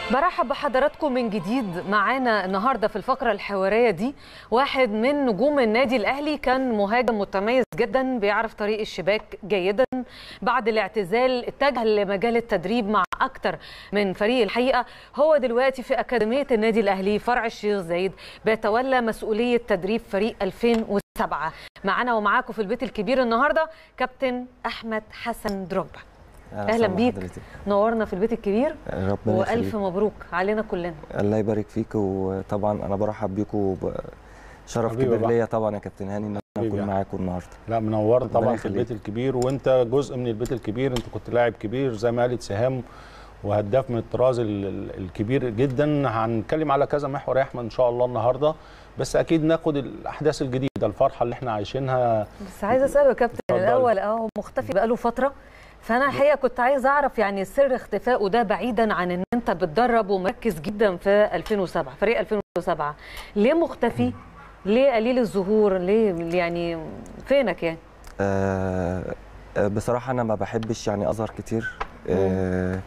برحب بحضراتكم من جديد معانا النهارده في الفقره الحواريه دي واحد من نجوم النادي الاهلي كان مهاجم متميز جدا بيعرف طريق الشباك جيدا بعد الاعتزال اتجه لمجال التدريب مع اكتر من فريق الحقيقه هو دلوقتي في اكاديميه النادي الاهلي فرع الشيخ زايد بيتولى مسؤوليه تدريب فريق 2007 معانا ومعاكم في البيت الكبير النهارده كابتن احمد حسن دروجبا اهلا بيك نورنا في البيت الكبير ربنا والف يخليك مبروك علينا كلنا الله يبارك فيك وطبعا انا برحب بيكم شرف حبيبي كبير بقى. ليا طبعا يا كابتن هاني ان انا حبيبي اكون يا معاكم النهارده لا منورت ربنا طبعا في يخليك. البيت الكبير وانت جزء من البيت الكبير انت كنت لاعب كبير زي ما قالت سهام وهداف من الطراز ال- ال- الكبير جدا هنتكلم على كذا محور يا احمد ان شاء الله النهارده بس اكيد ناخد الاحداث الجديده الفرحه اللي احنا عايشينها بس عايزه اساله يا كابتن اتفضلي. الاول اهو مختفي بقاله فتره فانا الحقيقه كنت عايزه اعرف يعني سر اختفائه ده بعيدا عن ان انت بتدرب ومركز جدا في 2007 فريق 2007 ليه مختفي ليه قليل الظهور ليه يعني فينك يعني آه آه، بصراحه انا ما بحبش يعني اظهر كتير آه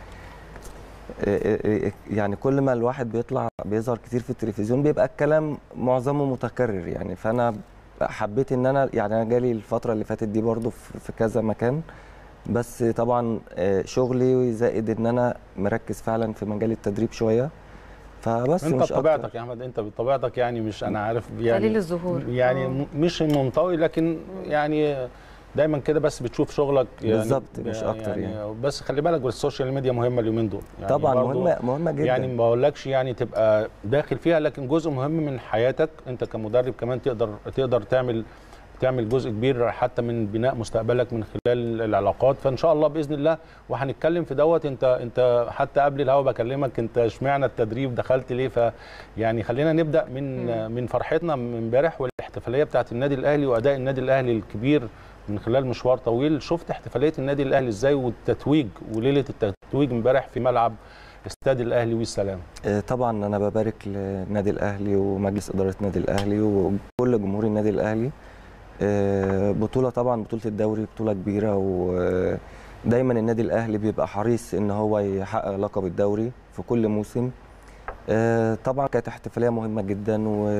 آه، آه، يعني كل ما الواحد بيطلع بيظهر كتير في التلفزيون بيبقى الكلام معظمه متكرر يعني فانا حبيت ان انا يعني انا جالي الفتره اللي فاتت دي برضو في في كذا مكان بس طبعا آه، شغلي زائد ان انا مركز فعلا في مجال التدريب شويه فبس انت مش أكتر. بطبيعتك يا احمد انت بطبيعتك يعني مش انا عارف يعني قليل الظهور يعني آه. م- مش منطوي لكن يعني دايما كده بس بتشوف شغلك يعني بالظبط، مش أكتر يعني. بس خلي بالك السوشيال ميديا مهمه اليومين دول يعني طبعا برضو مهمه مهمه جدا يعني ما بقولكش يعني تبقى داخل فيها لكن جزء مهم من حياتك انت كمدرب كمان تقدر تقدر تعمل تعمل جزء كبير حتى من بناء مستقبلك من خلال العلاقات فان شاء الله باذن الله وهنتكلم في دوت انت انت حتى قبل الهوا بكلمك انت اشمعنى التدريب دخلت ليه ف يعني خلينا نبدا من من فرحتنا من امبارح والاحتفاليه بتاعت النادي الاهلي واداء النادي الاهلي الكبير من خلال مشوار طويل شفت احتفاليه النادي الاهلي ازاي والتتويج وليله التتويج امبارح في ملعب استاد الاهلي والسلام آه، طبعا انا ببارك للنادي الاهلي ومجلس اداره النادي الاهلي وكل جمهور النادي الاهلي آه، بطوله طبعا بطوله الدوري بطوله كبيره ودايما النادي الاهلي بيبقى حريص ان هو يحقق لقب الدوري في كل موسم آه، طبعا كانت احتفاليه مهمه جدا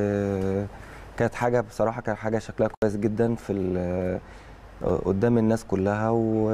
وكانت حاجه بصراحه كانت حاجه شكلها كويس جدا في ال- قدام الناس كلها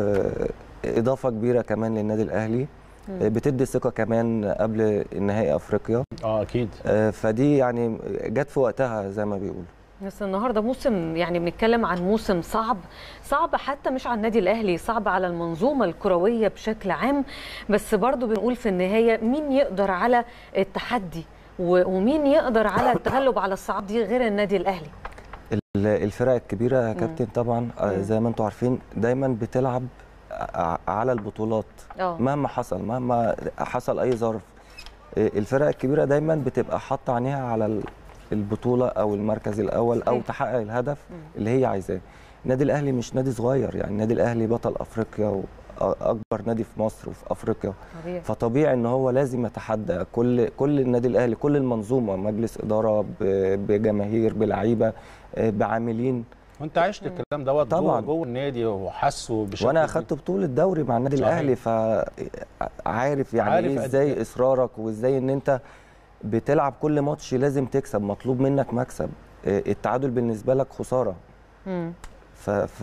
واضافه كبيره كمان للنادي الاهلي مم. بتدي ثقه كمان قبل نهائي افريقيا اه اكيد آه، فدي يعني جت في وقتها زي ما بيقولوا بس النهارده موسم يعني بنتكلم عن موسم صعب صعب حتى مش على النادي الاهلي صعب على المنظومه الكرويه بشكل عام بس برضو بنقول في النهايه مين يقدر على التحدي و- ومين يقدر على التغلب على الصعاب دي غير النادي الاهلي ال- الفرق الكبيره يا كابتن طبعا آه، مم. زي ما انتم عارفين دايما بتلعب ع- على البطولات اه مهما حصل مهما حصل اي ظرف آه، الفرق الكبيره دايما بتبقى حاطه عينيها على ال- البطوله او المركز الاول او صحيح. تحقق الهدف مم. اللي هي عايزاه النادي الاهلي مش نادي صغير يعني النادي الاهلي بطل افريقيا واكبر نادي في مصر وفي افريقيا طبيعي فطبيعي ان هو لازم يتحدى كل كل النادي الاهلي كل المنظومه مجلس اداره ب- بجماهير بلعيبه آه، بعاملين وانت عشت الكلام دوت طبعاً. جوه جوه النادي وحاسه بشكل وانا اخدت بطوله دوري مع النادي صحيح. الاهلي فعارف يعني عارف ايه قد ازاي إيه. اصرارك وازاي ان انت بتلعب كل ماتش لازم تكسب مطلوب منك مكسب آه، التعادل بالنسبه لك خساره مم. ف, ف...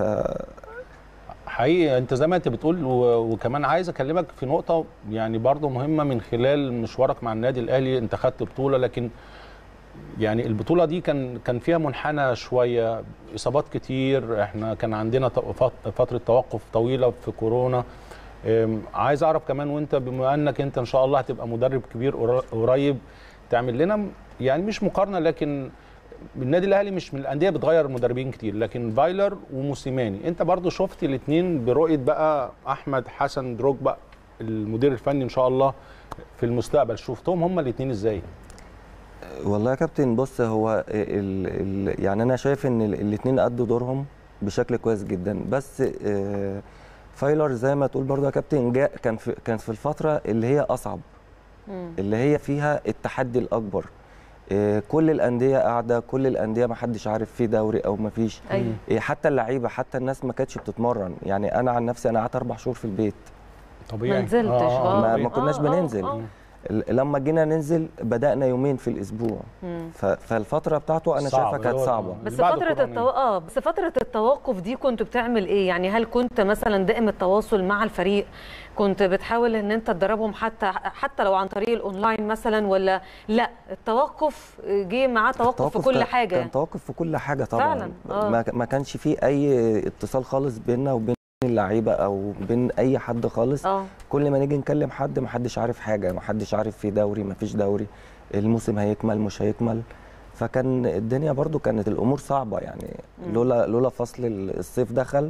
حقيقي انت زي ما انت بتقول و- وكمان عايز اكلمك في نقطه يعني برضو مهمه من خلال مشوارك مع النادي الاهلي انت خدت بطوله لكن يعني البطوله دي كان كان فيها منحنى شويه اصابات كتير احنا كان عندنا ط- فت- فتره توقف طويله في كورونا ام، عايز اعرف كمان وانت بما انك انت ان شاء الله هتبقى مدرب كبير قر- قريب تعمل لنا م- يعني مش مقارنه لكن النادي الاهلي مش من الانديه بتغير مدربين كتير لكن فايلر وموسيماني انت برضو شفت الاثنين برؤيه بقى احمد حسن دروجبا المدير الفني ان شاء الله في المستقبل شفتهم هما الاثنين ازاي والله يا كابتن بص هو ال... ال... يعني انا شايف ان الاثنين ادوا دورهم بشكل كويس جدا بس آه، فايلر زي ما تقول برضه يا كابتن جاء كان في كان في الفتره اللي هي اصعب مم. اللي هي فيها التحدي الاكبر آه، كل الانديه قاعده كل الانديه ما حدش عارف في دوري او ما فيش ايوه آه، حتى اللعيبه حتى الناس ما كانتش بتتمرن يعني انا عن نفسي انا قعدت اربع شهور في البيت طبيعي ما نزلتش، آه. ما, طبيعي. ما كناش آه، آه، بننزل آه. ال- لما جينا ننزل بدانا يومين في الاسبوع مم. ف- فالفتره بتاعته انا صعب، شايفها كانت اللي هو- صعبه بس اللي بعد فترة كورونا التو... اه بس فترة التوقف دي كنت بتعمل ايه؟ يعني هل كنت مثلا دائم التواصل مع الفريق؟ كنت بتحاول ان انت تدربهم حتى حتى لو عن طريق الاونلاين مثلا ولا لا التوقف جه معاه توقف في التوقف كل كان- حاجة كان توقف في كل حاجه طبعا فعلاً، آه. ما ما كانش فيه اي اتصال خالص بيننا وبين اللعيبه او بين اي حد خالص اه كل ما نيجي نكلم حد ما حدش عارف حاجه ما حدش عارف في دوري ما فيش دوري الموسم هيكمل مش هيكمل فكان الدنيا برضو كانت الامور صعبه يعني لولا لولا فصل الصيف دخل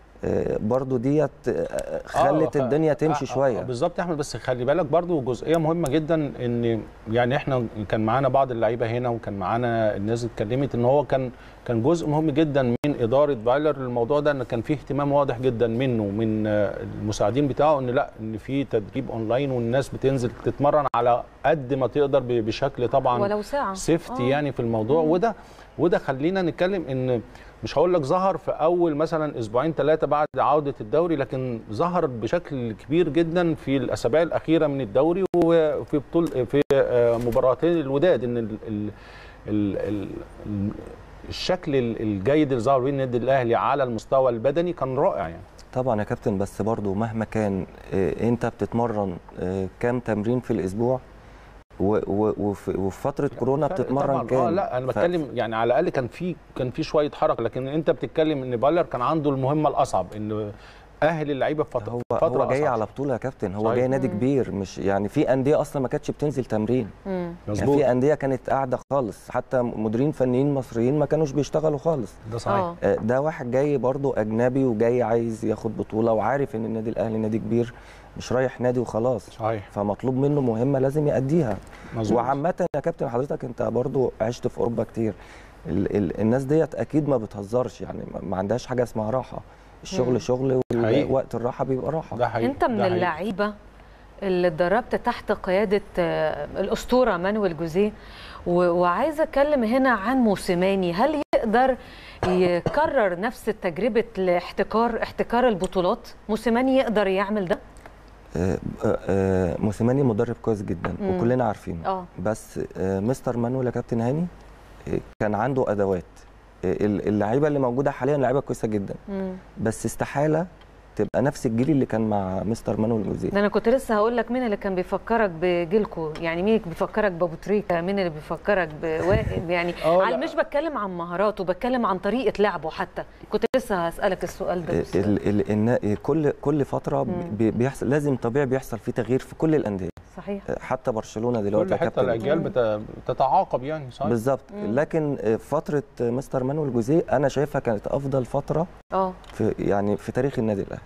آه، برضو ديت آه، خلت آه، الدنيا آه، تمشي آه، شويه بالظبط يا احمد بس خلي بالك برضو جزئيه مهمه جدا ان يعني احنا كان معانا بعض اللعيبه هنا وكان معانا الناس اتكلمت ان هو كان كان جزء مهم جدا من اداره بايلر للموضوع ده ان كان فيه اهتمام واضح جدا منه ومن آه، المساعدين بتاعه ان لا ان في تدريب اونلاين والناس بتنزل تتمرن على قد ما تقدر ب- بشكل طبعا ولو ساعة سيفتي آه. يعني في الموضوع وده وده خلينا نتكلم ان مش هقول لك ظهر في اول مثلا اسبوعين ثلاثه بعد عوده الدوري لكن ظهر بشكل كبير جدا في الاسابيع الاخيره من الدوري وفي بطول في آه، مباراتين الوداد ان ال ال ال ال ال الشكل ال- الجيد اللي ظهر بيه النادي الاهلي على المستوى البدني كان رائع يعني طبعا يا كابتن بس برضو مهما كان آه، انت بتتمرن آه، كام تمرين في الاسبوع و- و- وفي وفي فتره كورونا فرق بتتمرن طبعاً. كام اه لا انا ف- بتكلم يعني على الاقل كان في كان في شويه حركه لكن انت بتتكلم ان بايلر كان عنده المهمه الاصعب ان اهل اللعيبه في فتره هو فتره هو جاي أصعب. على بطوله يا كابتن هو صحيح. جاي نادي مم. كبير مش يعني في انديه اصلا ما كانتش بتنزل تمرين مم. يعني مظبوط في انديه كانت قاعده خالص حتى مديرين فنيين مصريين ما كانوش بيشتغلوا خالص ده صحيح اه آه، ده واحد جاي برضو اجنبي وجاي عايز ياخد بطوله وعارف ان النادي الاهلي نادي كبير مش رايح نادي وخلاص صحيح فمطلوب منه مهمه لازم يأديها مظبوط وعامة يا كابتن حضرتك انت برضو عشت في اوروبا كتير ال ال الناس ديت اكيد ما بتهزرش يعني ما- ما عندهاش حاجه اسمها راحه الشغل مم. شغل حقيقي. ووقت الراحه بيبقى راحه ده حقيقي انت من ده حقيقي. اللعيبه اللي اتدربت تحت قياده آه، الاسطوره مانويل جوزيه و- وعايزه اتكلم هنا عن موسيماني هل يقدر يكرر نفس تجربه الاحتكار احتكار البطولات موسيماني يقدر يعمل ده آه، آه، آه، موسيماني مدرب كويس جدا مم. وكلنا عارفينه اه بس آه، مستر مانويل يا كابتن هاني آه، كان عنده ادوات آه، ال- اللعيبه اللي موجوده حاليا لعيبه كويسه جدا مم. بس استحاله تبقى نفس الجيل اللي كان مع مستر مانويل جوزيه ده انا كنت لسه هقول لك مين اللي كان بيفكرك بجيلكو يعني مين اللي بيفكرك بابو تريكه مين اللي بيفكرك بوائل يعني آه، على لا. مش بتكلم عن مهاراته بتكلم عن طريقه لعبه حتى كنت لسه هسالك السؤال ده بس. ال ال النا- كل كل فتره مم. بي- بيحصل لازم طبيعي بيحصل فيه تغيير في كل الانديه صحيح حتى برشلونه دلوقتي كل يا حته كابتن الاجيال مم. بت- بتتعاقب يعني صحيح بالظبط مم. لكن فتره مستر مانويل جوزيه انا شايفها كانت افضل فتره اه في يعني في تاريخ النادي الاهلي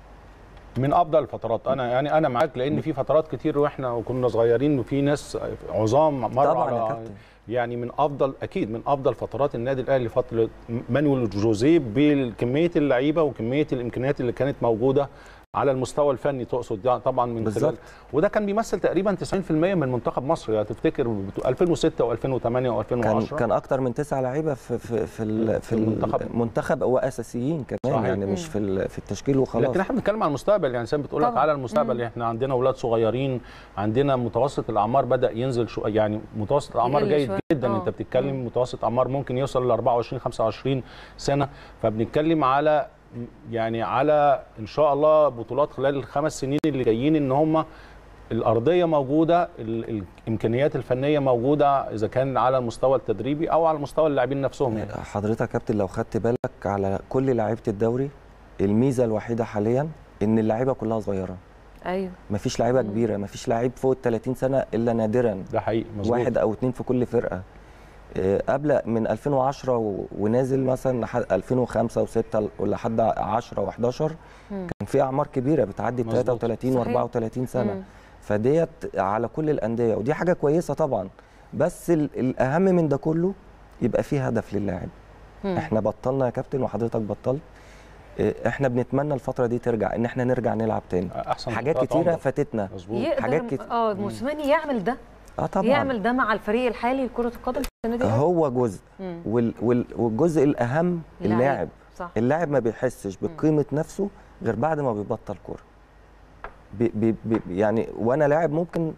من افضل الفترات انا يعني انا معاك لان في فترات كتير واحنا وكنا صغيرين وفي ناس عظام مروا طبعا يا على كابتن يعني من افضل اكيد من افضل فترات النادي الاهلي فتره مانويل جوزيه بكميه اللعيبه وكميه الامكانيات اللي كانت موجوده على المستوى الفني تقصد ده طبعا من بالظبط. خلال وده كان بيمثل تقريبا 90% من منتخب مصر يعني تفتكر بتو- 2006 و2008 كان و2010 كان اكتر من تسعة لعيبه في في في, ال- في في المنتخب. المنتخب واساسيين كمان صحيح. يعني مش مم. في ال- في التشكيل وخلاص لكن احنا بنتكلم عن المستقبل يعني سام بتقول لك طبعاً. على المستقبل مم. احنا عندنا اولاد صغيرين عندنا متوسط الاعمار بدا ينزل شو يعني متوسط الاعمار يقل جيد شوية. جدا آه. انت بتتكلم مم. متوسط اعمار ممكن يوصل ل 24 25 سنه فبنتكلم على يعني على ان شاء الله بطولات خلال الخمس سنين اللي جايين ان هم الارضيه موجوده ال- الامكانيات الفنيه موجوده اذا كان على المستوى التدريبي او على مستوى اللاعبين نفسهم يعني حضرتك يا كابتن لو خدت بالك على كل لعيبه الدوري الميزه الوحيده حاليا ان اللعيبه كلها صغيره ايوه مفيش لعيبه مم. كبيره مفيش لعيب فوق ال 30 سنه الا نادرا ده حقيقي مظبوط واحد او اتنين في كل فرقه آه، قبل من 2010 و- ونازل مثلا لحد 2005 و6 ولحد 10 و11 مم. كان في اعمار كبيره بتعدي مظبوط. 33 صحيح. و34 سنه مم. فديت على كل الانديه ودي حاجه كويسه طبعا بس ال- الاهم من ده كله يبقى في هدف للاعب مم. احنا بطلنا يا كابتن وحضرتك بطلت آه، احنا بنتمنى الفتره دي ترجع ان احنا نرجع نلعب تاني احسن حاجات فترات كتيره عمرك. فاتتنا مظبوط يقدر حاجات كت- اه موسيماني يعمل ده اه طبعا يعمل ده مع الفريق الحالي لكره القدم في النادي الأهلي؟ هو جزء مم. وال وال والجزء الاهم اللاعب. اللاعب صح اللاعب ما بيحسش بقيمه نفسه غير بعد ما بيبطل كوره بي بي بي يعني وانا لاعب ممكن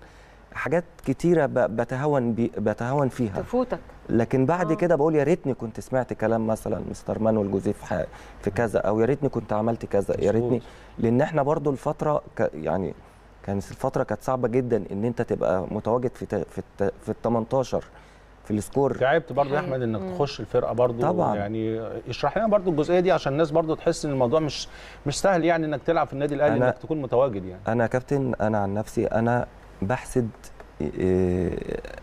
حاجات كتيره ب- بتهاون بي بتهاون فيها تفوتك لكن بعد آه. كده بقول يا ريتني كنت سمعت كلام مثلا مستر مانويل جوزيه في ح- في كذا او يا ريتني كنت عملت كذا يا ريتني مظبوط. لان احنا برضو الفتره ك يعني كانت الفتره كانت صعبه جدا ان انت تبقى متواجد في ت- في الت- في ال 18 في السكور تعبت برضه يا حقيقي. احمد انك مم. تخش الفرقه برضه طبعاً. يعني اشرح لنا برضه الجزئيه دي عشان الناس برضه تحس ان الموضوع مش مش سهل يعني انك تلعب في النادي الاهلي أنا- انك تكون متواجد يعني انا يا كابتن انا عن نفسي انا بحسد إيه،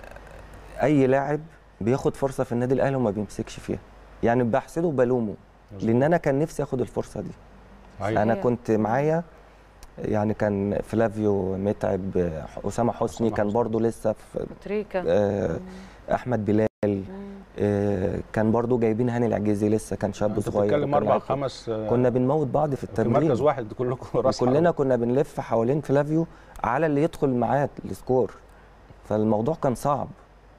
اي لاعب بياخد فرصه في النادي الاهلي وما بيمسكش فيها يعني بحسده وبلومه لان انا كان نفسي اخد الفرصه دي أيوة. انا صحيح. كنت معايا يعني كان فلافيو متعب اسامه حسني أسامة كان حسني. برضو لسه في تريكا آه، احمد بلال مم. آه، كان برضو جايبين هاني العجيزي لسه كان شاب انت صغير بتتكلم وكان اربع لعيب. خمس آه، كنا بنموت بعض في في التمرين مركز واحد كلكم راس كلنا حربة. كنا بنلف حوالين فلافيو على اللي يدخل معاه السكور فالموضوع كان صعب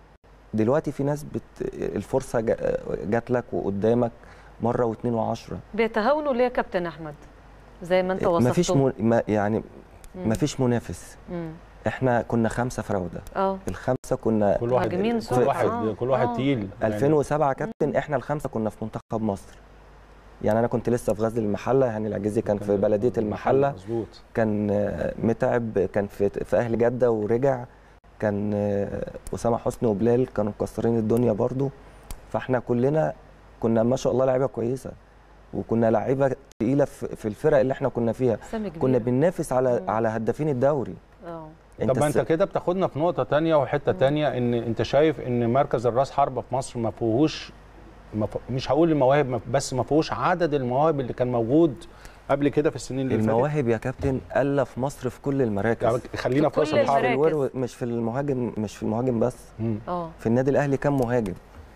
دلوقتي في ناس بت... الفرصه جا- جات لك وقدامك مره واثنين وعشرة بيتهاونوا ليه يا كابتن احمد زي ما انت وصفته مفيش م... ما يعني مم. مفيش منافس مم. احنا كنا خمسه فراوده اه الخمسه كنا كل واحد مهاجمين كل صح. واحد آه. كل واحد آه. تقيل يعني 2007 كابتن احنا الخمسه كنا في منتخب مصر يعني انا كنت لسه في غزل المحله هاني العجيزي كان في بلديه المحله مظبوط كان آه، متعب كان في في اهل جده ورجع كان آه، اسامه حسني وبلال كانوا مكسرين الدنيا برضو فاحنا كلنا كنا ما شاء الله لعيبه كويسه وكنا لعيبه تقيله في في الفرق اللي احنا كنا فيها سامي كبير كنا بننافس على مم. على هدافين الدوري اه طب ما انت الس- كده بتاخدنا في نقطه تانية وحته تانية ان انت شايف ان مركز الراس حربه في مصر ما فيهوش ما ف- مش هقول المواهب ما- بس ما فيهوش عدد المواهب اللي كان موجود قبل كده في السنين اللي فاتت المواهب يا كابتن قل في مصر في كل المراكز يعني خلينا في في راس كل مش في الحربه المراكز. الورو مش في المهاجم مش في المهاجم بس مم. اه في النادي الاهلي كام مهاجم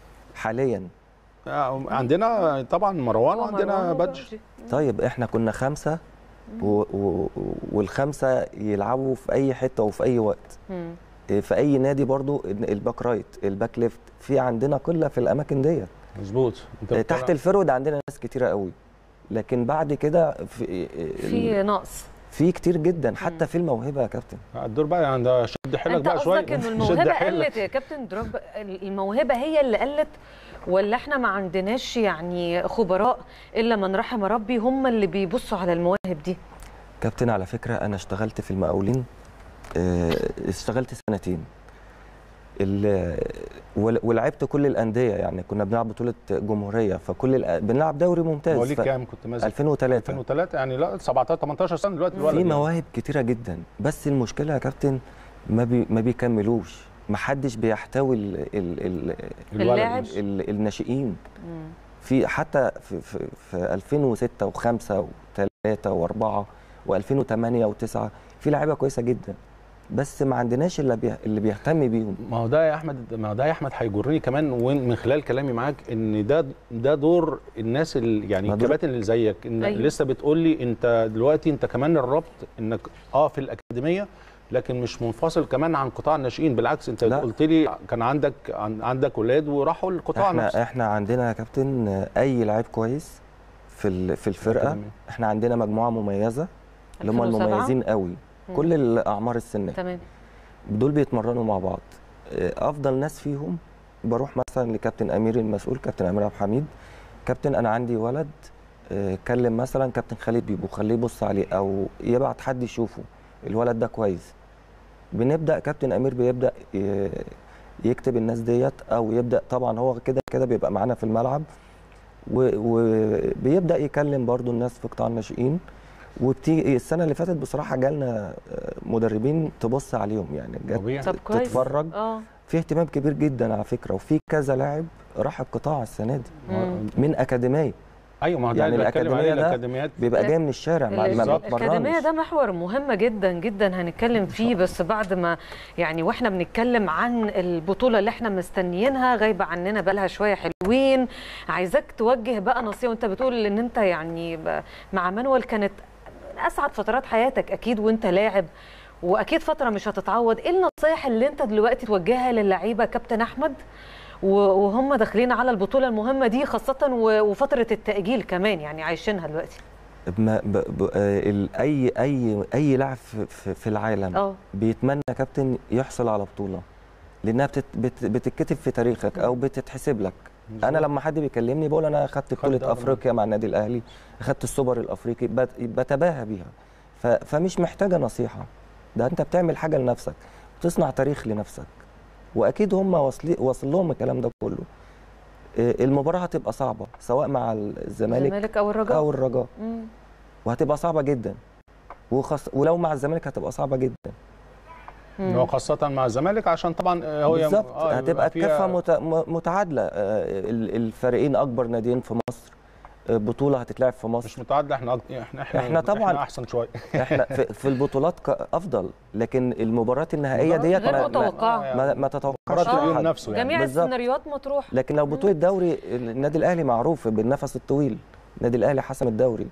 حاليا آه، عندنا طبعا مروان هو وعندنا مروان بدر وبدري. طيب احنا كنا خمسه و... و... والخمسه يلعبوا في اي حته وفي اي وقت مم. في اي نادي برضو الباك رايت الباك ليفت في عندنا قله في الاماكن ديت مظبوط انت تحت بتتكلم- الفرود عندنا ناس كتيره قوي لكن بعد كده في في نقص في كتير جدا حتى في الموهبه يا كابتن الدور بقى عند شد حيلك انت بقى شويه قصدك ان شد الموهبه حيلك. قلت يا كابتن دروب الموهبه هي اللي قلت ولا احنا ما عندناش يعني خبراء الا من رحم ربي هم اللي بيبصوا على المواهب دي كابتن على فكره انا اشتغلت في المقاولين اه، اشتغلت سنتين ال- ول- ولعبت كل الانديه يعني كنا بنلعب بطوله جمهوريه فكل الأ- بنلعب دوري ممتاز مواليد ف- كام كنت ماسك 2003 2003 يعني لا 17 18 سنه دلوقتي الولد في يعني. مواهب كتيره جدا بس المشكله يا كابتن ما بي ما بيكملوش ما حدش بيحتوي ال ال ال الولد اللاعب. نفسه. ال الناشئين مم. في حتى في في, في 2006 و5 و3 و4 و2008 و9 في لعيبه كويسه جدا بس ما عندناش اللي بي اللي بيهتم بيهم ما هو ده يا احمد ما هو ده يا احمد هيجرني كمان وين من خلال كلامي معاك ان ده ده دور الناس اللي يعني ما دور- الكباتن اللي زيك ان أيوة. أيوه. لسه بتقول لي انت دلوقتي انت كمان الربط انك اه في الاكاديميه لكن مش منفصل كمان عن قطاع الناشئين بالعكس انت لا. قلت لي كان عندك عن- عندك اولاد وراحوا القطاع نفسه احنا احنا عندنا يا كابتن اي لعيب كويس في ال- في الفرقه الأكاديمية. احنا عندنا مجموعه مميزه اللي هم 2007 المميزين قوي مم. كل الاعمار السنيه تمام دول بيتمرنوا مع بعض آه، افضل ناس فيهم بروح مثلا لكابتن امير المسؤول كابتن امير عبد الحميد كابتن انا عندي ولد آه، كلم مثلا كابتن خالد بيبو خليه يبص عليه او يبعت حد يشوفه الولد ده كويس بنبدا كابتن امير بيبدا ي- يكتب الناس ديت او يبدا طبعا هو كده كده بيبقى معانا في الملعب و- وبيبدا يكلم برضو الناس في قطاع الناشئين وبتيجي السنه اللي فاتت بصراحه جالنا آه، مدربين تبص عليهم يعني جت طبيعي طب كويس تتفرج اه في اهتمام كبير جدا على فكره وفي كذا لاعب راح القطاع السنه دي مم. من اكاديميه ايوه ما هو ده يعني اللي بتكلم عليه الأكاديمية ده الاكاديميات بيبقى ال- جاي من الشارع ما ما بالظبط. الأكاديمية بتمرنش ده محور مهم جدا جدا هنتكلم فيه بس بعد ما يعني واحنا بنتكلم عن البطولة اللي احنا مستنيينها غايبة عننا بقالها شوية حلوين عايزاك توجه بقى نصيحة وانت بتقول ان انت يعني ب- مع مانويل كانت اسعد فترات حياتك اكيد وانت لاعب واكيد فترة مش هتتعوض ايه النصايح اللي انت دلوقتي توجهها للعيبة كابتن احمد و- وهم داخلين على البطولة المهمة دي خاصة و- وفترة التأجيل كمان يعني عايشينها دلوقتي بما ب... ب... آه، ال- اي اي اي لاعب في, في, في العالم اه بيتمنى كابتن يحصل على بطوله لانها بتت... بت... بتتكتب في تاريخك او بتتحسب لك انا لما حد بيكلمني بقول انا اخدت بطوله دوري. افريقيا مع النادي الاهلي اخدت السوبر الافريقي بت... بتباهى بيها ف... فمش محتاجه نصيحه ده انت بتعمل حاجه لنفسك بتصنع تاريخ لنفسك واكيد هم واصلي... واصل لهم الكلام ده كله آه، المباراه هتبقى صعبه سواء مع الزمالك الزمالك او الرجاء او الرجاء مم. وهتبقى صعبه جدا وخص... ولو مع الزمالك هتبقى صعبه جدا مم. هو خاصة مع الزمالك عشان طبعا آه، هو بالظبط آه، هتبقى فيها- الكفه مت... م- متعادله آه، ال- الفريقين اكبر ناديين في مصر آه، بطوله هتتلعب في مش مصر متعادلة احنا أك- احنا احنا إحنا طبعاً- احنا احسن شوية احنا في, في البطولات ك- افضل لكن المباريات النهائيه مباراة ديت غير ما, ما, متوقعة. ما, ما تتوقعش مباراة اليوم أحد. نفسه يعني جميع بالظبط. السيناريوهات مطروحه لكن لو بطوله دوري النادي الاهلي معروف بالنفس الطويل النادي الاهلي حسم الدوري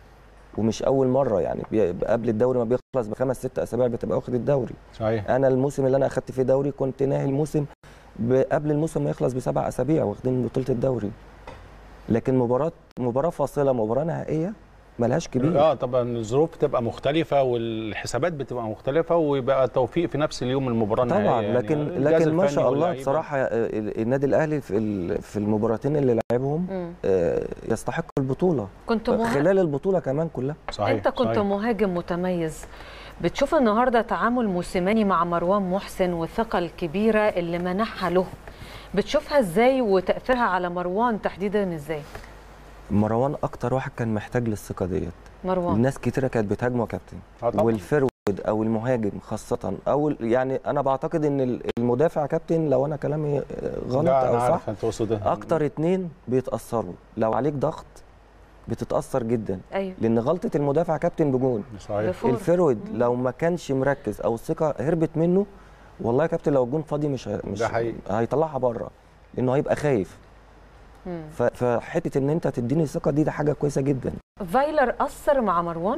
ومش اول مره يعني بي- قبل الدوري ما بيخلص بخمس ست اسابيع بتبقى واخد الدوري صحيح انا الموسم اللي انا اخدت فيه دوري كنت ناهي الموسم ب- قبل الموسم ما يخلص بسبع اسابيع واخدين بطوله الدوري لكن مباراه مباراه فاصله مباراه نهائيه ملهاش كبير اه طبعا الظروف بتبقى مختلفة والحسابات بتبقى مختلفة ويبقى التوفيق في نفس اليوم المباراة طبعا النهائية يعني لكن الجهاز لكن ما الفني شاء الله واللعيبة. بصراحه آه، النادي الاهلي في ال- في المباراتين اللي لعبهم مم. آه، يستحق البطوله كنت مه... خلال البطوله كمان كلها صحيح انت كنت صحيح. مهاجم متميز بتشوف النهارده تعامل موسيماني مع مروان محسن والثقه الكبيره اللي منحها له بتشوفها ازاي وتاثيرها على مروان تحديدا ازاي مروان اكتر واحد كان محتاج للثقه ديت مروان ناس كتيره كانت بتهاجمه يا كابتن آه طبعاً. والفرود او المهاجم خاصه او ال- يعني انا بعتقد ان المدافع كابتن لو انا كلامي آه، غلط لا، او أنا صح عارف انت تقصد إيه. اكتر اتنين بيتاثروا لو عليك ضغط بتتاثر جدا ايوه لان غلطه المدافع كابتن بجون صحيح بفور. الفرود لو ما كانش مركز او الثقه هربت منه والله يا كابتن لو الجون فاضي مش ه- مش ده حقيقي. هيطلعها بره لانه هيبقى خايف مم. ف- فحته ان انت تديني الثقه دي ده حاجه كويسه جدا فايلر اثر مع مروان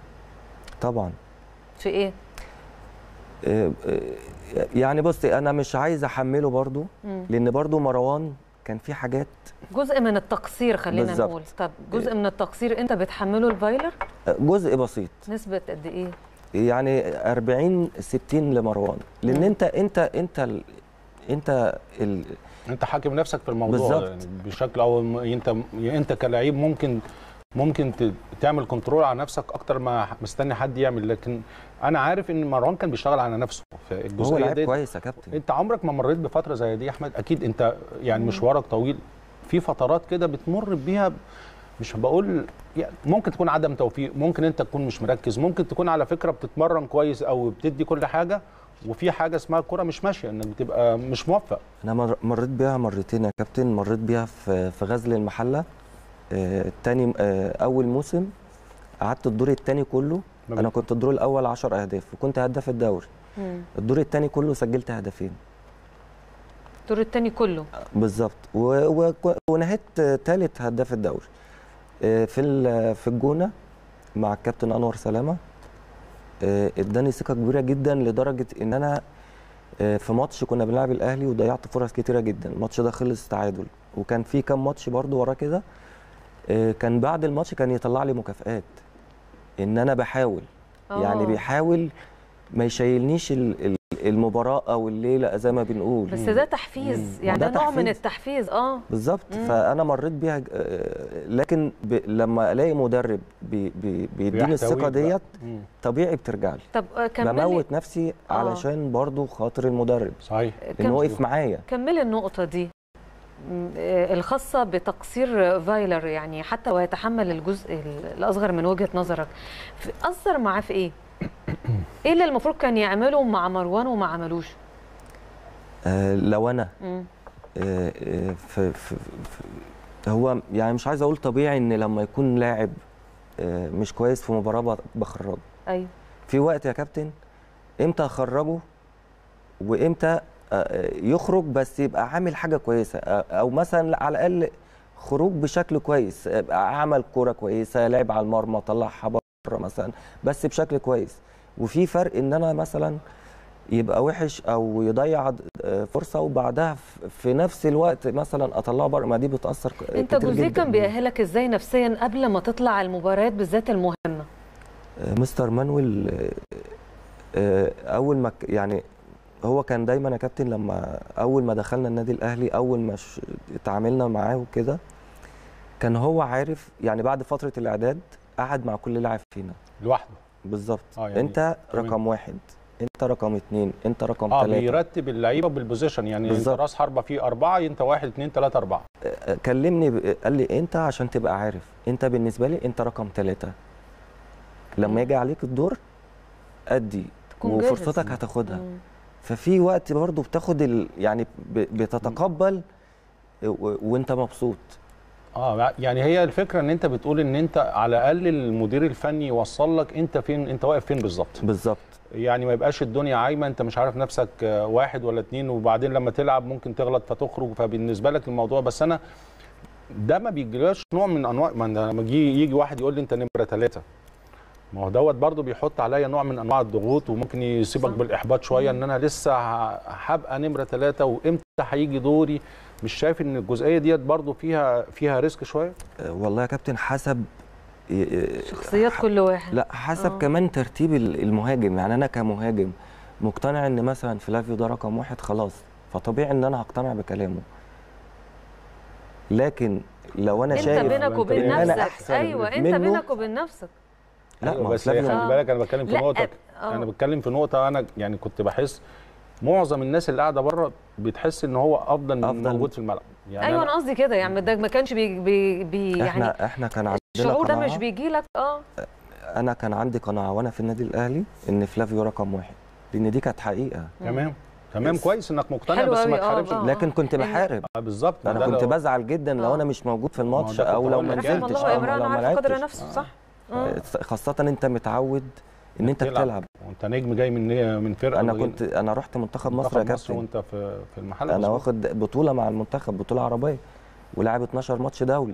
طبعا في ايه آه، آه، يعني بصي انا مش عايز احمله برضو مم. لان برضو مروان كان في حاجات جزء من التقصير خلينا بالظبط. نقول طب جزء من التقصير انت بتحمله الفايلر آه، جزء بسيط نسبه قد ايه يعني 40 60 لمروان لان مم. انت انت انت ال... انت ال... انت حاكم نفسك في الموضوع بالظبط. يعني بشكل او م- انت انت كلاعب ممكن ممكن ت- تعمل كنترول على نفسك اكتر ما مستني حد يعمل لكن انا عارف ان مروان كان بيشتغل على نفسه في هو الجزئيه لعيب دي كويس يا كابتن انت عمرك ما مريت بفتره زي دي يا احمد اكيد انت يعني مشوارك طويل في فترات كده بتمر بيها مش بقول يعني ممكن تكون عدم توفيق ممكن انت تكون مش مركز ممكن تكون على فكره بتتمرن كويس او بتدي كل حاجه وفي حاجه اسمها الكره مش ماشيه انك بتبقى مش موفق انا مر... مريت بيها مرتين يا كابتن مريت بيها في في غزل المحله آه... تاني آه... اول موسم قعدت الدور الثاني كله ما انا كنت الدور الاول 10 اهداف وكنت هداف الدوري مم. الدور الثاني كله سجلت هدفين الدور الثاني كله بالظبط و... و... ونهيت ثالث هداف الدوري آه، في ال- في الجونه مع الكابتن انور سلامه آه، اداني ثقه كبيره جدا لدرجه ان انا آه، في ماتش كنا بنلعب الاهلي وضيعت فرص كتيره جدا الماتش ده خلص تعادل وكان في كام ماتش برضو وراه كده آه، كان بعد الماتش كان يطلع لي مكافآت ان انا بحاول يعني آه. بيحاول ما يشيلنيش ال- ال- المباراه او الليله زي ما بنقول بس ده تحفيز مم. يعني ده ده نوع من تحفيز. التحفيز اه بالظبط مم. فانا مريت بيها آه، لكن ب... لما الاقي مدرب بي... بي... بيديني الثقه بيحتويك بقى. ديت مم. طبيعي بترجع لي طب آه، كملي بموت نفسي آه. علشان برضو خاطر المدرب صحيح انه كم... وقف معايا كملي النقطة دي م- آه، الخاصة بتقصير فايلر يعني حتى ويتحمل الجزء ال- الأصغر من وجهة نظرك في- أثر معاه في إيه؟ إيه اللي المفروض كان يعمله مع مروان وما عملوش؟ آه لو انا مم. آه آه في... في... في... هو يعني مش عايز اقول طبيعي ان لما يكون لاعب آه مش كويس في مباراه ب- بخرجه أيوه في وقت يا كابتن امتى اخرجه وامتى آه، يخرج بس يبقى عامل حاجه كويسه آه، او مثلا على الاقل خروج بشكل كويس يبقى عمل كوره كويسه لعب على المرمى طلعها بره مثلا بس بشكل كويس وفي فرق ان انا مثلا يبقى وحش او يضيع آه، فرصه وبعدها في- في نفس الوقت مثلا اطلعه بره ما دي بتاثر ك- انت كتير جوزيه جدا كان بيأهلك ازاي نفسيا قبل ما تطلع المباريات بالذات المهمه آه، مستر مانويل آه، آه، اول ما ك- يعني هو كان دايما يا كابتن لما اول ما دخلنا النادي الاهلي اول ما ش- اتعاملنا معاه وكده كان هو عارف يعني بعد فتره الاعداد قعد مع كل لاعب فينا لوحده بالظبط آه، يعني انت تمام. رقم واحد انت رقم اتنين انت رقم اه ثلاثة بيرتب اللعيبه بالبوزيشن يعني انت بالظبط. راس حربه فيه اربعه انت واحد اثنين ثلاثه اربعه كلمني ب- قال لي انت عشان تبقى عارف انت بالنسبه لي انت رقم ثلاثة لما يجي عليك الدور ادي تكون جاهز. وفرصتك هتاخدها مم. ففي وقت برضه بتاخد ال... يعني ب... بتتقبل و... وانت مبسوط اه يعني هي الفكره ان انت بتقول ان انت على الاقل المدير الفني يوصل لك انت فين انت واقف فين بالظبط بالظبط يعني ما يبقاش الدنيا عايمه انت مش عارف نفسك آه، واحد ولا اتنين وبعدين لما تلعب ممكن تغلط فتخرج فبالنسبه لك الموضوع بس انا ده ما بيجيلاش نوع من انواع ما أنا لما يجي يجي واحد يقول لي انت نمره ثلاثه ما هو دوت برضه بيحط عليا نوع من انواع الضغوط وممكن يسيبك صح. بالاحباط شويه ان انا لسه ه- هبقى نمره ثلاثه وامتى هيجي دوري مش شايف ان الجزئيه ديت برضه فيها فيها ريسك شويه آه، والله يا كابتن حسب آه، شخصيات كل واحد لا حسب آه. كمان ترتيب ال- المهاجم يعني انا كمهاجم مقتنع ان مثلا فلافيو ده رقم واحد خلاص فطبيعي ان انا هقتنع بكلامه لكن لو انا انت شايف بينك وبين إن أنا نفسك أحسن ايوه انت منه، بينك وبين نفسك لا أيوة ما هو بس فلافيو خلي آه. بالك انا بتكلم في لا، نقطه آه. انا بتكلم في نقطه انا يعني كنت بحس معظم الناس اللي قاعده بره بتحس ان هو افضل من أفضل. موجود في الملعب يعني ايوه أنا انا قصدي كده يعني ده ما كانش بي بي بي يعني احنا احنا كان عندنا الشعور ده قناعة مش بيجي لك اه انا كان عندي قناعه وانا في النادي الاهلي ان فلافيو رقم واحد لان دي كانت حقيقه تمام تمام بس. كويس انك مقتنع حلو بس ما أوي، آه، تحاربش آه. لكن كنت بحارب آه، بالظبط ما انا ده كنت لو- بزعل جدا لو آه. انا مش موجود في ما هو الماتش ده كنت او لو هقول ما لك. رحم نزلتش، الله أو امرأة لو ما عارف قدر لعبتش. نفسه صح آه. خاصه انت متعود ان انت بتلعب وانت نجم جاي من من فرقه انا من- كنت انا رحت منتخب مصر منتخب يا مصر كابتن وانت في في المحل انا مظبوط. واخد بطوله مع المنتخب بطوله عربيه ولاعب 12 ماتش دولي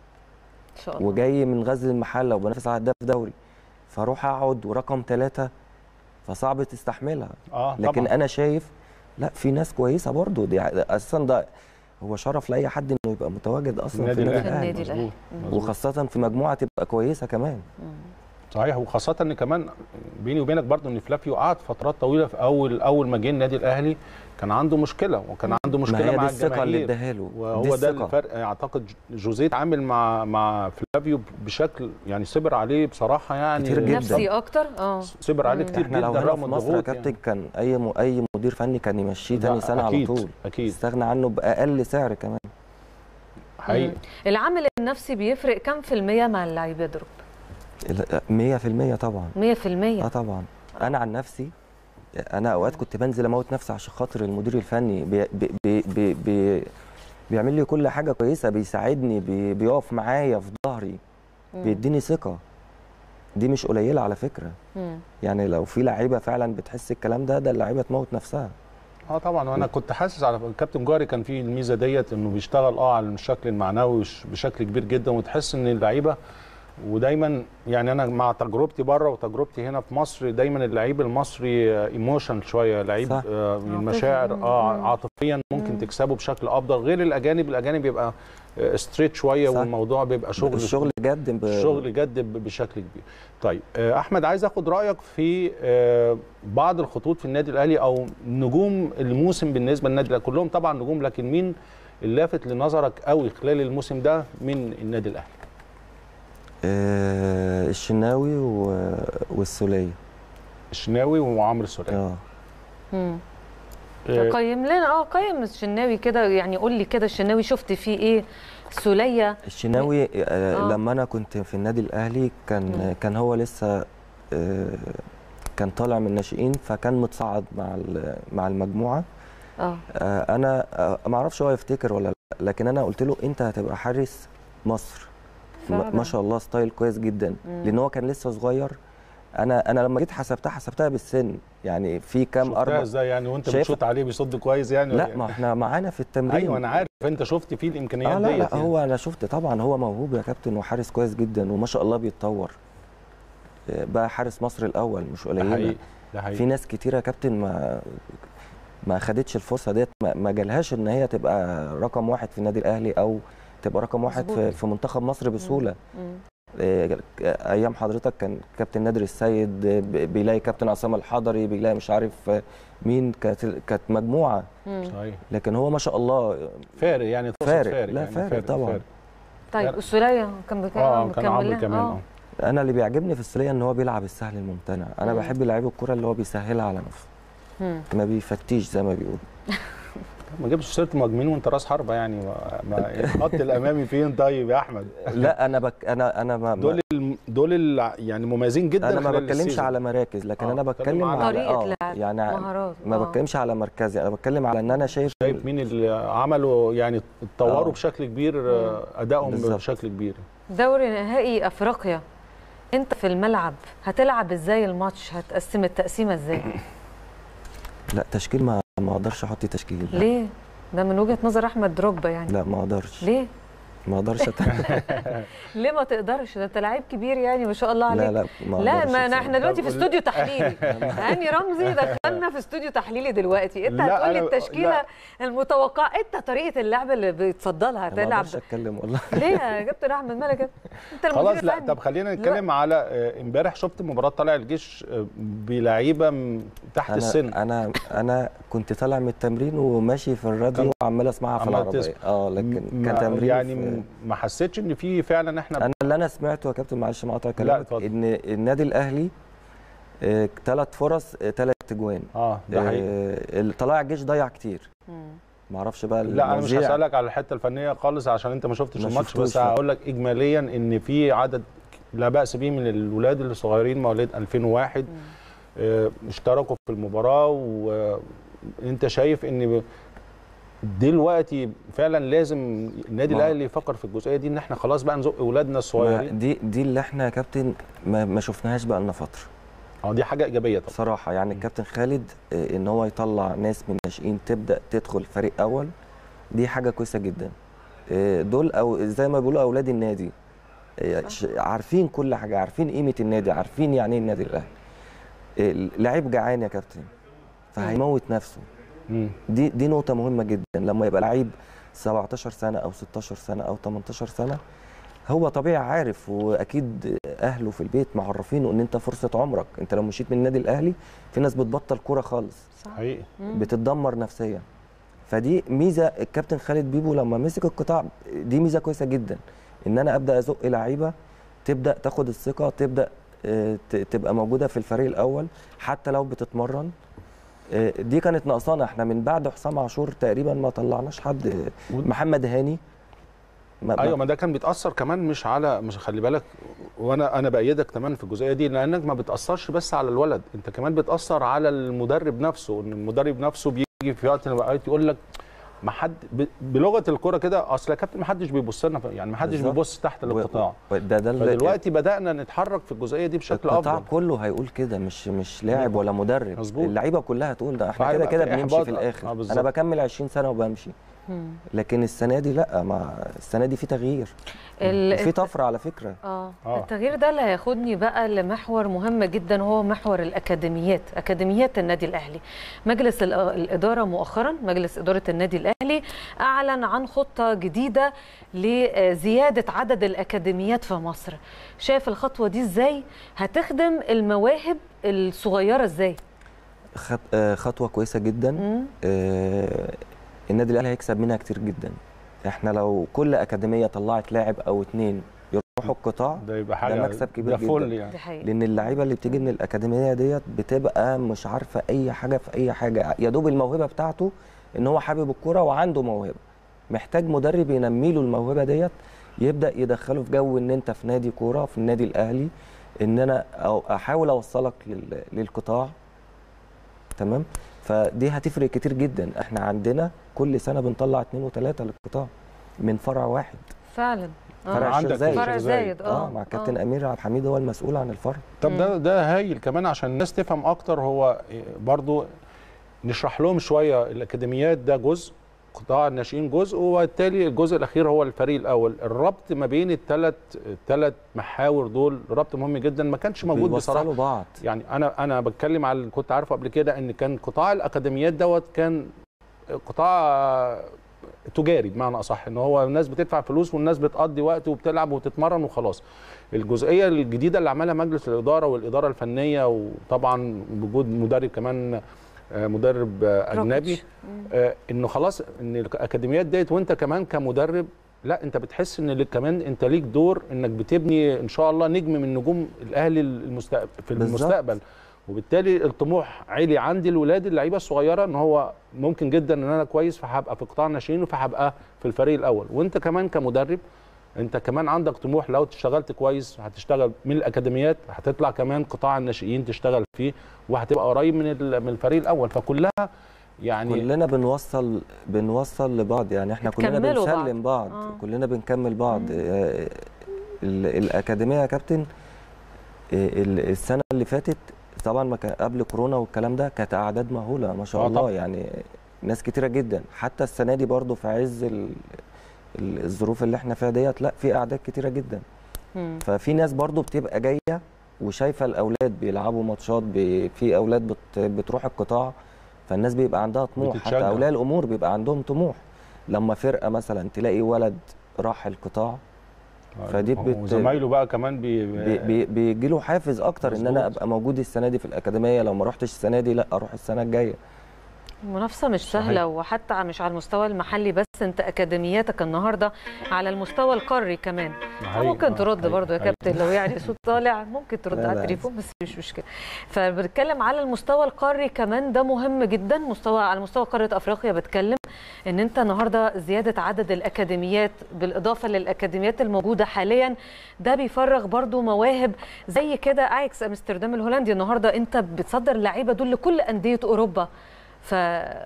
ان شاء الله وجاي من غزل المحله وبنافس على هداف دوري فاروح اقعد ورقم ثلاثة فصعب تستحملها اه لكن طبعا انا شايف لا في ناس كويسه برضو دي اساسا ده هو شرف لاي حد انه يبقى متواجد اصلا في النادي الأهلي. الاهلي النادي الأهلي. مظبوط، مظبوط. وخاصه في مجموعه تبقى كويسه كمان صحيح وخاصة ان كمان بيني وبينك برضو ان فلافيو قعد فترات طويلة في اول اول ما جه النادي الاهلي كان عنده مشكلة وكان عنده ما مشكلة هي مع دي الثقه اللي الجماهير اداها له دي وهو ده الثقة. الفرق اعتقد جوزيه اتعامل مع مع فلافيو بشكل يعني صبر عليه بصراحة يعني كتير جدا. نفسي اكتر اه صبر عليه كتير احنا جدا لو هنا رغم في مصر يا الضغوط كابتن يعني. كان اي م... اي مدير فني كان يمشيه تاني لا، سنه على أكيد، طول أكيد. يستغنى عنه باقل سعر كمان حقيقي العامل النفسي بيفرق كم في المية مع اللعيب يا دروب؟ ال- 100% طبعا 100% اه طبعا انا عن نفسي انا اوقات كنت بنزل اموت نفسي عشان خاطر المدير الفني بي بي بي بي بي بيعمل لي كل حاجه كويسه بيساعدني بي بيقف معايا في ظهري بيديني ثقه دي مش قليله على فكره مم. يعني لو في لعيبه فعلا بتحس الكلام ده ده اللعيبه تموت نفسها اه طبعا وانا كنت حاسس على الكابتن جاري كان فيه الميزه ديت انه بيشتغل اه على الشكل المعنوي وش- بشكل كبير جدا وتحس ان اللعيبه ودايما يعني انا مع تجربتي بره وتجربتي هنا في مصر دايما اللعيب المصري ايموشن شويه لعيب صح. آه من عاطفي. المشاعر اه مم. عاطفيا ممكن تكسبه بشكل افضل غير الاجانب الاجانب بيبقى ستريت شويه صح. والموضوع بيبقى شغل الشغل جد ب... الشغل جد ب- بشكل كبير طيب آه، احمد عايز اخد رايك في آه، بعض الخطوط في النادي الاهلي او نجوم الموسم بالنسبه للنادي الاهلي كلهم طبعا نجوم لكن مين اللافت لنظرك قوي خلال الموسم ده من النادي الاهلي آه الشناوي و... والسوليه الشناوي وعمرو السوليه اه مم. آه، قيم لنا اه قيم الشناوي كده يعني قول لي كده الشناوي شفت فيه ايه سوليه الشناوي آه آه. لما انا كنت في النادي الاهلي كان مم. كان هو لسه آه كان طالع من الناشئين فكان متصعد مع ال- مع المجموعه اه آه انا آه ما اعرفش هو يفتكر ولا لا لكن انا قلت له انت هتبقى حارس مصر فعلا. ما شاء الله ستايل كويس جدا مم. لان هو كان لسه صغير انا انا لما جيت حسبتها حسبتها بالسن يعني في كام شفتها اربع ازاي يعني وانت شايف- بتشوط عليه بيصد كويس يعني لا ولا ما إيه؟ احنا معانا في التمرين ايوه انا عارف انت شفت فيه الامكانيات اه لا ديت لا يعني. هو انا شفت طبعا هو موهوب يا كابتن وحارس كويس جدا وما شاء الله بيتطور آه، بقى حارس مصر الاول مش ده قليله حقيقي ده حقيقي في ناس كتيره يا كابتن ما ما خدتش الفرصه ديت ما ما جالهاش ان هي تبقى رقم واحد في النادي الاهلي او تبقى رقم واحد في, مظبوط. في منتخب مصر بسهوله مم. إيه، ايام حضرتك كان كابتن نادر السيد ب- بيلاقي كابتن عصام الحضري بيلاقي مش عارف مين كانت كانت مجموعه مم. صحيح لكن هو ما شاء الله فارق يعني تقصد فارق. فارق لا، يعني فارق طبعاً. طيب السوليه كان بك... اه كان عمرو مكملة؟ كمان آه. اه انا اللي بيعجبني في السليه ان هو بيلعب السهل الممتنع انا مم. بحب لعيب الكره اللي هو بيسهلها على نفسه مم. ما بيفتيش زي ما بيقول ما جبتش سيره مهاجمين وانت راس حربه يعني ما- ما الخط الامامي فين طيب يا احمد لا انا بك انا انا ما دول الم- دول ال- يعني مميزين جدا انا ما خلال بتكلمش السيزون. على مراكز لكن آه، انا بتكلم بتكلم على على طريقة اه لعب، يعني مهارات ما آه. بتكلمش على مركزي انا بتكلم على ان انا شايف شايف مين اللي عملوا يعني اتطوروا آه. بشكل كبير آه، ادائهم بالظبط. بشكل كبير دوري نهائي افريقيا انت في الملعب هتلعب ازاي الماتش هتقسم التقسيمه ازاي لا تشكيل ما ما اقدرش احط تشكيل لا. ليه ده من وجهه نظر احمد دروجبا يعني لا ما اقدرش ليه ما اقدرش أت... ليه ما تقدرش ده انت لعيب كبير يعني ما شاء الله عليك لا لا ما لا أقدرش ما بصراحة. احنا دلوقتي في طب استوديو تحليلي هاني رمزي دخلنا في استوديو تحليلي دلوقتي انت لا، هتقول لي أنا- التشكيله لا. المتوقعه انت طريقه اللعب اللي بتفضلها ما هتلعب اقدرش اتكلم والله ليه يا كابتن احمد مالك انت انت المدير خلاص لا الفني. طب خلينا نتكلم على آه، امبارح شفت مباراه طلع الجيش آه، بلعيبه م- تحت انا السن انا انا كنت طالع من التمرين وماشي في الراديو كان- وعمال اسمعها في عمال العربيه تسمع. اه لكن م- كان ما- تمرين يعني في... م- ما حسيتش ان في فعلا احنا انا اللي انا سمعته يا كابتن معلش مقاطع لا، كلامك اتفضل. ان النادي الاهلي ثلاث فرص ثلاث اجوان اه ده حقيقي آه، طلائع الجيش ضيع كتير مم. ما اعرفش بقى لا انا مش المذيع. هسالك على الحته الفنيه خالص عشان انت ما شفتش ما الماتش شفتوش، بس لا. هقول لك اجماليا ان في عدد لا باس به من الولاد الصغيرين مواليد 2001 آه، اشتركوا في المباراه وانت شايف ان دلوقتي فعلا لازم النادي ما- الاهلي يفكر في الجزئيه دي ان احنا خلاص بقى نزق اولادنا ما الصغيرين دي دي اللي احنا يا كابتن ما, ما شفناهاش بقى لنا فتره اه دي حاجه ايجابيه طبعا بصراحه يعني مم. الكابتن خالد آه، ان هو يطلع ناس من الناشئين تبدا تدخل فريق اول دي حاجه كويسه جدا آه، دول او زي ما بيقولوا اولاد النادي آه، ش- عارفين كل حاجه عارفين قيمه النادي عارفين يعني ايه النادي الاهلي آه، لعيب جعان يا كابتن فهيموت نفسه مم. دي دي نقطة مهمة جدا لما يبقى لعيب 17 سنة أو 16 سنة أو 18 سنة هو طبيعي عارف وأكيد أهله في البيت معرفينه إن أنت فرصة عمرك، أنت لو مشيت من النادي الأهلي في ناس بتبطل كورة خالص، صح حقيقي مم. بتتدمر نفسيا. فدي ميزة الكابتن خالد بيبو لما مسك القطاع دي ميزة كويسة جدا إن أنا أبدأ أزق لعيبة تبدأ تاخد الثقة تبدأ آه، ت- تبقى موجودة في الفريق الأول حتى لو بتتمرن آه، دي كانت ناقصانا احنا من بعد حسام عاشور تقريبا ما طلعناش حد آه، محمد هاني ما ايوه ما ما ده كان بيتاثر كمان مش على مش خلي بالك وانا انا بايدك تماما في الجزئيه دي لانك ما بتاثرش بس على الولد انت كمان بتاثر على المدرب نفسه ان المدرب نفسه بيجي في وقت من الاوقات يقول لك ما حد ب- بلغه الكوره كده اصل يا كابتن ما حدش بيبص لنا يعني ما حدش بالظبط. بيبص تحت القطاع و- ده ده اللي- فدلوقتي بدانا نتحرك في الجزئيه دي بشكل القطاع افضل كله هيقول كده مش مش لاعب ولا مدرب مظبوط. اللعيبه كلها هتقول ده احنا كده فهيبقى كده في بنمشي إحباط. في الاخر آه، بالظبط. انا بكمل 20 سنه وبمشي مم. لكن السنه دي لا ما السنه دي في تغيير ال- وفي طفره على فكره اه آه. التغيير ده اللي هياخدني بقى لمحور مهم جدا هو محور الاكاديميات اكاديميات النادي الاهلي مجلس الإ- الاداره مؤخرا مجلس اداره النادي الاهلي اعلن عن خطه جديده لزياده عدد الاكاديميات في مصر شايف الخطوه دي ازاي هتخدم المواهب الصغيره ازاي خط... آه، خطوه كويسه جدا مم. آه، النادي الاهلي هيكسب منها كتير جدا احنا لو كل اكاديميه طلعت لاعب او اتنين يروحوا القطاع ده يبقى حاجه مكسب كبير ده فل جدا. يعني دي حقيقة لان اللعيبه اللي بتيجي من الاكاديميه ديت بتبقى مش عارفه اي حاجه في اي حاجه يا دوب الموهبه بتاعته ان هو حابب الكوره وعنده موهبه محتاج مدرب ينمي له الموهبه ديت يبدا يدخله في جو ان انت في نادي كوره في النادي الاهلي ان انا أو احاول اوصلك لل- للقطاع تمام فدي هتفرق كتير جدا احنا عندنا كل سنه بنطلع اتنين وتلاته للقطاع من فرع واحد برضه فرع آه. الشيخ عندك زايد. فرع الشيخ زايد اه مع كابتن امير عبد الحميد هو المسؤول عن الفرع طب ده ده هايل كمان عشان الناس تفهم اكتر هو برضو نشرح لهم شويه الاكاديميات ده جزء قطاع الناشئين جزء وبالتالي الجزء الاخير هو الفريق الاول الربط ما بين الثلاث الثلاث محاور دول ربط مهم جدا ما كانش موجود بصراحه بيوصلوا بعض يعني انا انا بتكلم على اللي كنت عارفه قبل كده ان كان قطاع الاكاديميات دوت كان قطاع تجاري بمعنى اصح ان هو الناس بتدفع فلوس والناس بتقضي وقت وبتلعب وتتمرن وخلاص الجزئيه الجديده اللي عملها مجلس الاداره والاداره الفنيه وطبعا وجود مدرب كمان آه، مدرب آه، اجنبي روكيتش. آه، انه خلاص ان الاكاديميات ديت وانت كمان كمدرب لا انت بتحس ان ليك كمان انت ليك دور انك بتبني ان شاء الله نجم من نجوم الاهلي المستقبل في بالظبط. المستقبل وبالتالي الطموح عالي عندي الولاد اللعيبه الصغيره ان هو ممكن جدا ان انا كويس فهبقى في قطاع الناشئين فهبقى في الفريق الاول وانت كمان كمدرب انت كمان عندك طموح لو اشتغلت كويس هتشتغل من الاكاديميات هتطلع كمان قطاع الناشئين تشتغل فيه وهتبقى قريب من ال- من الفريق الاول فكلها يعني كلنا بنوصل بنوصل لبعض يعني احنا كلنا بتكملوا بعض. بنسلم بعض, آه. كلنا بنكمل بعض آه، ال- الاكاديميه يا كابتن آه، ال- السنه اللي فاتت طبعا ما كان قبل كورونا والكلام ده كانت اعداد مهوله ما شاء آه الله طبعاً. يعني ناس كتيره جدا حتى السنه دي برضو في عز ال- ال- الظروف اللي احنا فيها ديت لا في اعداد كتيره جدا مم. ففي ناس برضو بتبقى جايه وشايفه الاولاد بيلعبوا ماتشات بي في اولاد بت بتروح القطاع فالناس بيبقى عندها طموح بتتشجع. حتى اولياء الامور بيبقى عندهم طموح لما فرقه مثلا تلاقي ولد راح القطاع فدي بت- وزمايله بقى كمان بي بي بي بيجي له حافز اكتر ان انا مظبوط. ابقى موجود السنه دي في الاكاديميه لو ما رحتش السنه دي لا اروح السنه الجايه المنافسة مش صحيح. سهلة وحتى مش على المستوى المحلي بس انت اكاديمياتك النهارده على المستوى القاري كمان حقيقي. ممكن آه، ترد حقيقي. برضو يا حقيقي. كابتن لو يعني صوت طالع ممكن ترد لا، على لا. التليفون بس مش مشكلة فبنتكلم على المستوى القاري كمان ده مهم جدا مستوى على مستوى قارة افريقيا بتكلم ان انت النهارده زيادة عدد الاكاديميات بالاضافة للاكاديميات الموجودة حاليا ده بيفرغ برضو مواهب زي كده اياكس امستردام الهولندي النهارده انت بتصدر اللعيبة دول لكل اندية اوروبا ف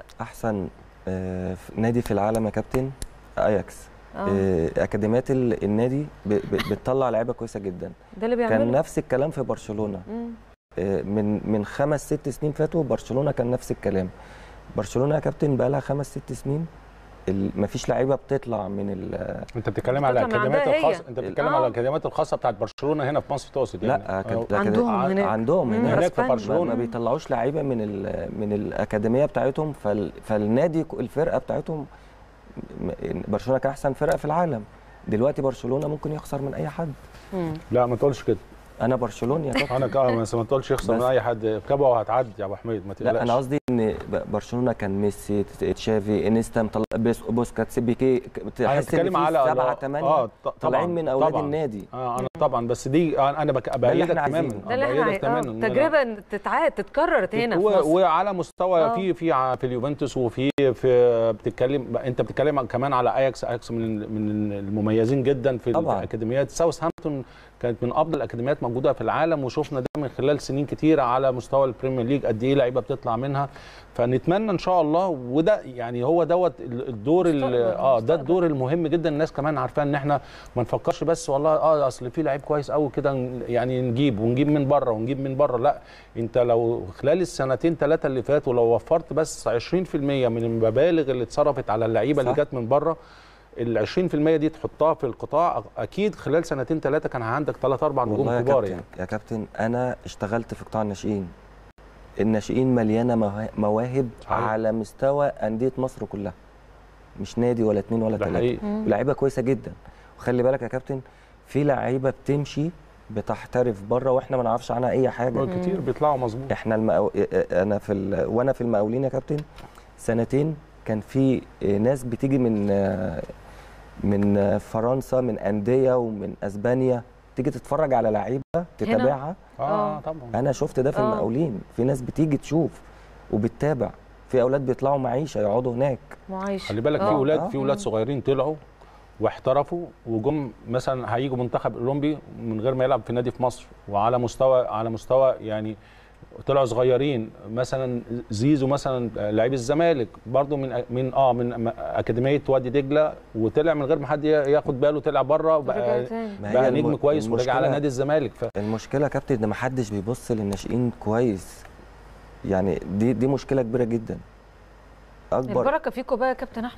احسن آه، في- نادي في العالم يا كابتن اياكس آه. آه، اكاديميات ال- النادي ب- ب- بتطلع لعيبه كويسه جدا ده اللي كان بيعمله نفس الكلام في برشلونه مم. آه، من من خمس ست سنين فاتوا برشلونه كان نفس الكلام برشلونه يا كابتن بقى لها خمس ست سنين ال- مفيش لعيبه بتطلع من ال انت بتتكلم على بتتكلم عن الاكاديميات عندها هي. الخاصه انت بتتكلم آه. على الاكاديميات الخاصه بتاعت برشلونه هنا في مصر تقصد يعني لا كانت آه، عندهم ع- هناك. عندهم مم، هناك هناك في أسبانيا. ما, برشلونة. ما بيطلعوش لعيبه من ال- من الاكاديميه بتاعتهم فال فالنادي ك- الفرقه بتاعتهم م- برشلونه كان احسن فرقه في العالم دلوقتي برشلونه ممكن يخسر من اي حد مم. لا ما تقولش كده انا برشلوني يا كابتن انا كده بس ما تقولش يخسر بس. من اي حد كبوه وهتعدي يا ابو حميد ما تقلقش لا انا قصدي ان ب- برشلونه كان ميسي ت- تشافي انيستا مطلع بيس- بوسكاتس بيكي ك- انا تحس ان بتكلم في على سبعه اه ثمانيه ط- طالعين طبعاً، من اولاد طبعاً. النادي اه انا طبعا بس دي آه، انا بك- اللي بايدك إحنا تماما عايزينه. ده اللي آه، احنا بايدك آه، تماما إن أنا- تجربه تتعاد تتكررت هنا في و- مصر وعلى مستوى آه. في في ع- في اليوفنتوس وفي في بتتكلم انت بتتكلم كمان على اياكس اياكس من من المميزين جدا في طبعاً. الاكاديميات ساوثهامبتون كانت من افضل الاكاديميات موجوده في العالم وشفنا ده من خلال سنين كتيره على مستوى البريمير ليج قد ايه لعيبه بتطلع منها فنتمنى ان شاء الله وده يعني هو دوت ال- الدور ال- مستقبل، اه ده مستقبل. الدور المهم جدا الناس كمان عارفاه ان احنا ما نفكرش بس والله اه اصل في لعيب كويس قوي كده ن- يعني نجيب ونجيب من بره ونجيب من بره لا انت لو خلال السنتين ثلاثه اللي فاتوا لو وفرت بس 20% من المبالغ اللي اتصرفت على اللعيبه اللي صح. جت من بره ال 20% دي تحطها في القطاع اكيد خلال سنتين ثلاثه كان عندك ثلاث اربع نجوم والله يا كبار كابتن يعني يا كابتن انا اشتغلت في قطاع الناشئين الناشئين مليانه مواه- مواهب صحيح. على مستوى انديه مصر كلها مش نادي ولا اتنين ولا ده تلاته حقيقي لعيبه كويسه جدا وخلي بالك يا كابتن في لعيبه بتمشي بتحترف بره واحنا ما نعرفش عنها اي حاجه كتير بيطلعوا مظبوط احنا المقاو... انا في ال... وانا في المقاولين يا كابتن سنتين كان في ناس بتيجي من من فرنسا من انديه ومن اسبانيا تيجي تتفرج على لعيبه تتابعها اه آه. طبعا انا شفت ده في آه. المقاولين في ناس بتيجي تشوف وبتتابع في اولاد بيطلعوا معيشه يقعدوا هناك معايش خلي بالك في آه. اولاد آه. في اولاد صغيرين طلعوا واحترفوا وجم مثلا هيجوا منتخب اولمبي من غير ما يلعب في نادي في مصر وعلى مستوى على مستوى يعني طلعوا صغيرين مثلا زيزو مثلا لعيب الزمالك برضو من من اه من اكاديميه وادي دجله وطلع من غير ما حد ياخد باله طلع بره رجع وبقى تاني ما هي بقى الم- نجم كويس ورجع على المشكلة- نادي الزمالك ف المشكله يا كابتن ان ما حدش بيبص للناشئين كويس يعني دي دي مشكله كبيره جدا اكبر البركه فيكم بقى يا كابتن احمد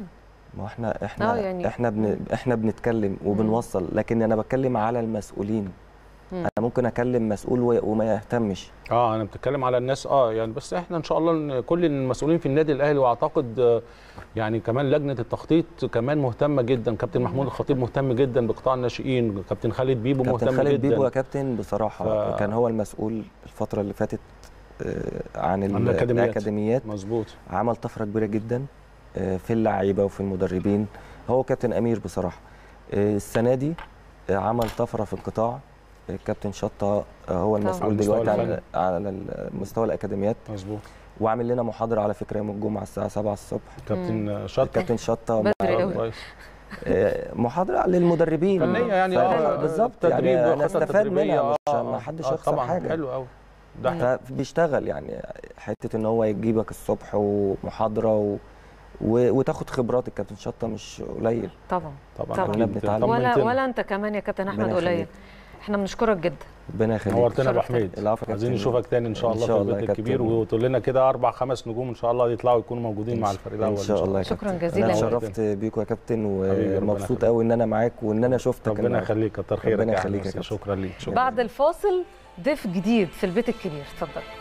ما هو احنا احنا آه، يعني- احنا بن احنا بنتكلم وبنوصل لكن انا بتكلم على المسؤولين مم. انا ممكن اكلم مسؤول و- وما يهتمش اه انا بتكلم على الناس اه يعني بس احنا ان شاء الله إن كل المسؤولين في النادي الاهلي واعتقد آه، يعني كمان لجنه التخطيط كمان مهتمه جدا كابتن محمود الخطيب مهتم جدا بقطاع الناشئين كابتن خالد بيبو كابتن مهتم خالد جدا بيبو يا كابتن بصراحه ف- كان هو المسؤول الفتره اللي فاتت آه، عن ال- عن الأكاديميات. الاكاديميات مظبوط عمل طفره كبيره جدا آه، في اللعيبه وفي المدربين هو كابتن امير بصراحه آه، السنه دي آه، عمل طفره في القطاع آه، كابتن شطه آه، هو على المسؤول المستوى دلوقتي على الفني. على مستوى الاكاديميات مظبوط وعامل لنا محاضره على فكره يوم الجمعه الساعه 7 الصبح كابتن شطه كابتن شطه بدري أوي. كويس آه، محاضره للمدربين فنيه يعني فأنا اه بالظبط تدريب يعني انا خطط استفاد تدريبية، منها مش آه، ما آه، حدش آه، يخسر طبعا حاجه حلو قوي ده احنا فبيشتغل يعني حته ان هو يجيبك الصبح ومحاضره و... و... وتاخد خبرات الكابتن شطه مش قليل طبعا طبعا طبعا. أكيد. بنتعلم. ولا طمنتنا. ولا انت كمان يا كابتن احمد ربنا قليل يخليك. احنا بنشكرك جدا ربنا يخليك نورتنا يا ابو شرفتنا. حميد العفو يا عايزين كابتن. نشوفك تاني ان شاء إن الله شاء في الله يا البيت الكبير كابتن. وتقول لنا كده اربع خمس نجوم ان شاء الله يطلعوا يكونوا موجودين مع الفريق الاول ان شاء الله يا شكراً كابتن. جزيلاً. انا اتشرفت بيكم يا كابتن حبيبي، ربنا ومبسوط يخليك. قوي ان انا معاك وان انا شفتك ربنا النهاردة. يخليك كتر خيرك ربنا يا يخليك يا أحمد. كابتن. شكرا ليك شكرا بعد الفاصل ضيف جديد في البيت الكبير اتفضل